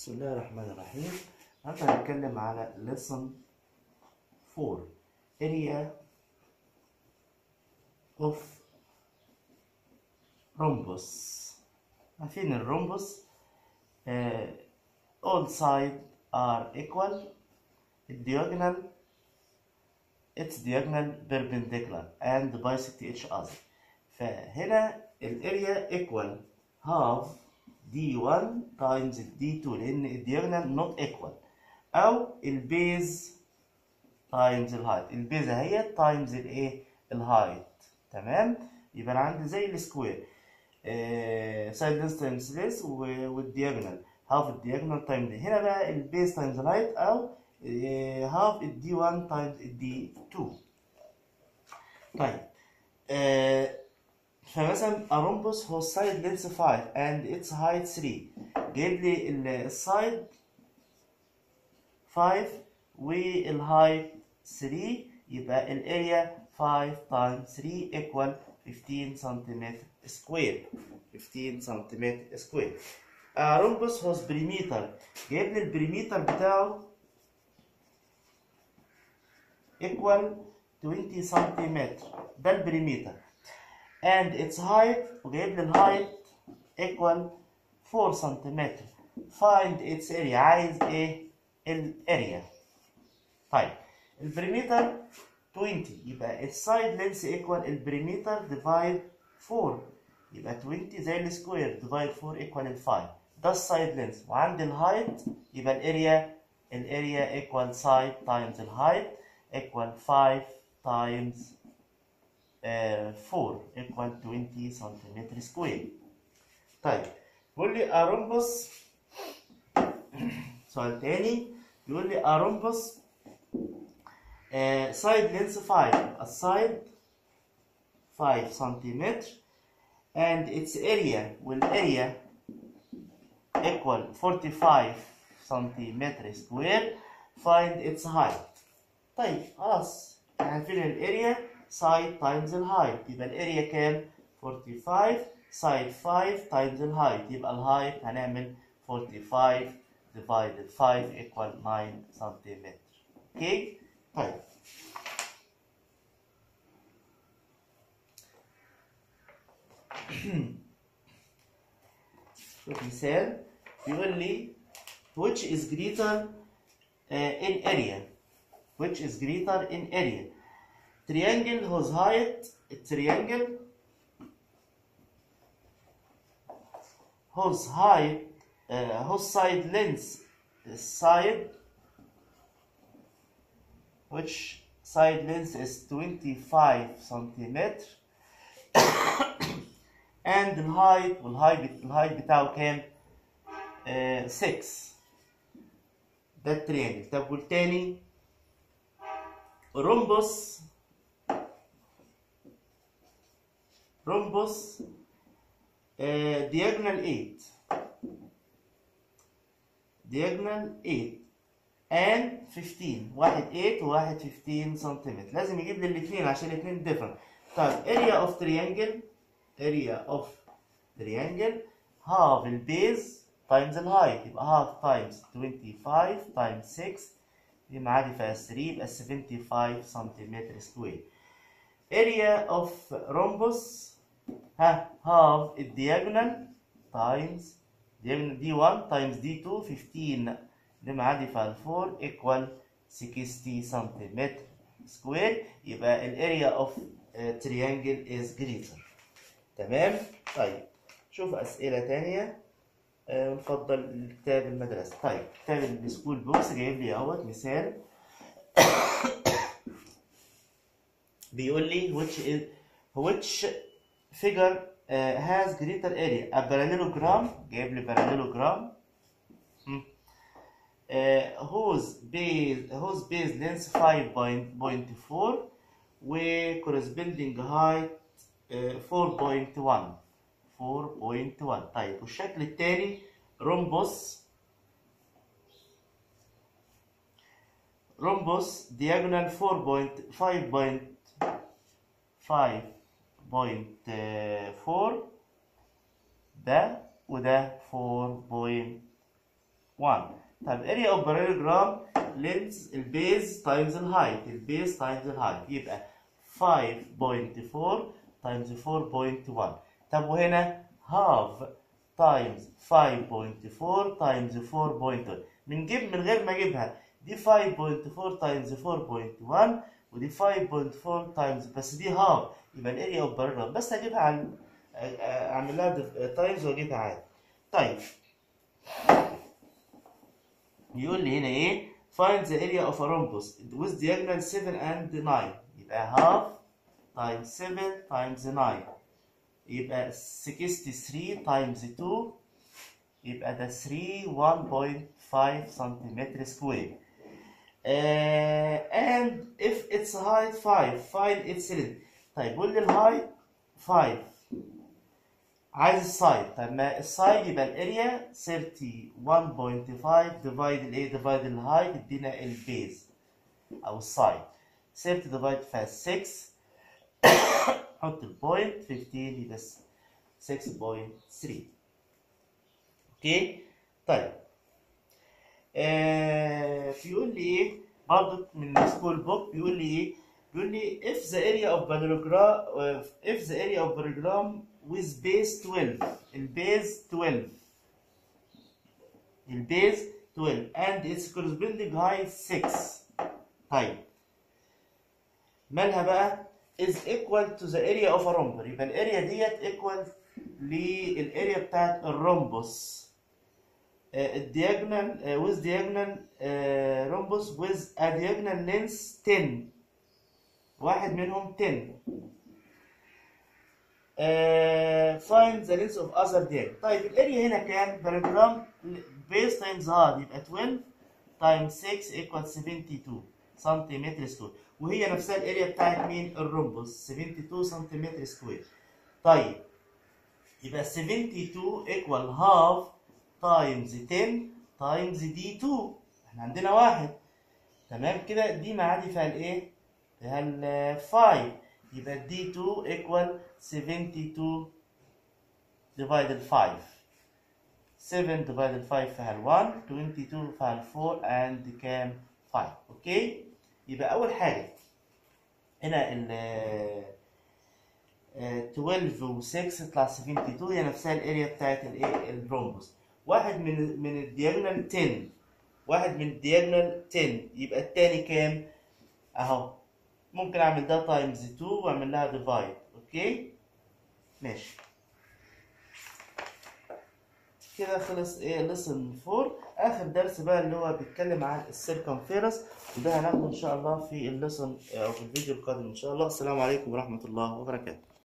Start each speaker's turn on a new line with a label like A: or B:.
A: بسم الله الرحمن الرحيم النهارده هنتكلم على lesson 4 area of rhombus عارفين الرhombus uh, all sides are equal diagonal its diagonal perpendicular and bisect each other فهنا الاريا equal half d1 times d2 لان الدياجونال not equal او البيز تايمز الهايت البيز اهي تايمز الايه الهايت تمام يبقى انا عندي زي السكوير سايد لينس تايمز ليس والدياجونال هاف الدياجونال تايمز هنا بقى البيز تايمز الهايت او هاف الدي 1 تايمز الدي 2 طيب آه فمثلا ارومبوس هو السايد لينس 5 and its height 3 جايب لي السايد 5 والهايت 3 يبقى الاريا 5 times 3 equal 15 سنتيمتر سكوير 15 سنتيمتر سكوير ارومبوس هو بريميتر جايب لي البريميتر بتاعه equal 20 سنتيمتر ده البريميتر and its height وجايب لي الهايت equal 4 سنتيمتر find its area عايز ايه الاريا طيب البريمتر 20 يبقى السايد لينس ايكوال البريمتر ديفايد 4 يبقى 20 زي السكوير ديفايد 4 ايكوال ال 5 ده السايد لينس وعندي الهايت يبقى الاريا الاريا ايكوال سايد تايمز الهايت ايكوال 5 تايمز 4 equal 20 سنتيمتر سكوير طيب بيقول لي ارومبوس سؤال تاني بيقول لي ارومبوس سايد لينس 5 السايد 5 سنتيمتر and its area والاريا equal 45 سنتيمتر سكوير find its height طيب خلاص احنا عارفين الاريا سايد تايمز الهايت يبقى الاريا كام 45 سايد 5 تايمز الهايت يبقى الهايت هنعمل 45 divided 5 equal 9 سنتيمتر اوكي طيب شوف مثال بيقول لي which is greater uh, in area which is greater in area triangle whose height triangle whose height uh, whose side length side which side length is 25 centimeter and the height والهايت الهايت بتاعه كام؟ uh, 6 ده التريانجل طب والتاني رومبوس rhombus uh, diagonal 8 diagonal 8 and 15 واحد 8 وواحد 15 سنتيمتر لازم يجيب لي الاثنين عشان الاثنين different طيب area of triangle area of triangle half البيز times الهايت يبقى half times 25 times 6 دي معادي فيها 3 يبقى 75 سنتيمتر سكوير area of rhombus ها half الدياجونال تايمز diagonal d1 تايمز d2 15 ده معادي في 4 equal 60 سنتيمتر سكوير يبقى الاريا اوف triangle is greater تمام طيب شوف اسئله تانية نفضل كتاب المدرسه طيب كتاب السكول بوكس جايب لي اهوت مثال بيقول لي which is which figure uh, has greater area a parallelogram جايب لي parallelogram uh, whose base whose base length 5.4 و corresponding height uh, 4.1 4.1 طيب والشكل التاني rhombus rhombus diagonal 4.5.5 بوينت فور ده وده فور بوينت 1 طب اريا اوف بارالوجرام لينز البيز تايمز الهايت البيز تايمز الهايت يبقى 5.4 تايمز 4.1 طب وهنا هاف تايمز 5.4 تايمز 4.1 بنجيب من غير ما اجيبها دي 5.4 تايمز 4.1 ودي 5.4 تايمز بس دي هاف يبقى الاريا اوف بارالوجرام بس اجيبها عن اعمل لها تايمز واجيبها عادي طيب يقول لي هنا ايه find the area of a rhombus with diagonal 7 and 9 يبقى half times 7 times 9 يبقى 63 times 2 يبقى ده 3 1.5 سنتيمتر سكوير uh, and if its height 5 find its length طيب قول لي الهايت 5 عايز السايد طب ما السايد يبقى الاريا 31.5 ديفايد الايه ديفايد الهايت يدينا البيز او السايد 30 ديفايد فيها 6 حط البوينت 15 يبقى 6.3 اوكي طيب آه بيقول لي ايه برضه من السكول بوك بيقول لي ايه بيقول لي if the area of parallelogram uh, if the area of parallelogram with base 12 البيز 12 البيز 12 and its corresponding height 6 طيب مالها بقى is equal to the area of a rhombus يبقى الاريا ديت equal للاريا بتاعت الرومبوس الدياجونال with diagonal uh, rhombus with a diagonal length 10 واحد منهم 10 uh, find the length of other diagonal طيب الاريا هنا كام بارامتر base times هاد يبقى 12 times 6 equals 72 سنتيمتر سكوير وهي نفسها الاريا بتاعت مين الرومبوس 72 سنتيمتر سكوير طيب يبقى 72 equal half times 10 times دي 2 احنا عندنا واحد تمام كده دي معادي فيها الايه فيها ال 5 يبقى دي 2 equal 72 divided 5 7 divided 5 فيها ال 1 22 فيها ال 4 and كام 5 اوكي يبقى اول حاجه هنا ال 12 و 6 يطلع 72 هي نفسها الاريا بتاعت الايه الرومبوس واحد من من الدياجونال 10 واحد من الدياجونال 10 يبقى التاني كام اهو ممكن اعمل ده تايمز 2 واعمل لها ديفايد اوكي ماشي كده خلص ايه لسن 4 اخر درس بقى اللي هو بيتكلم عن السيركمفيرنس وده هناخده ان شاء الله في اللسن او في الفيديو القادم ان شاء الله السلام عليكم ورحمه الله وبركاته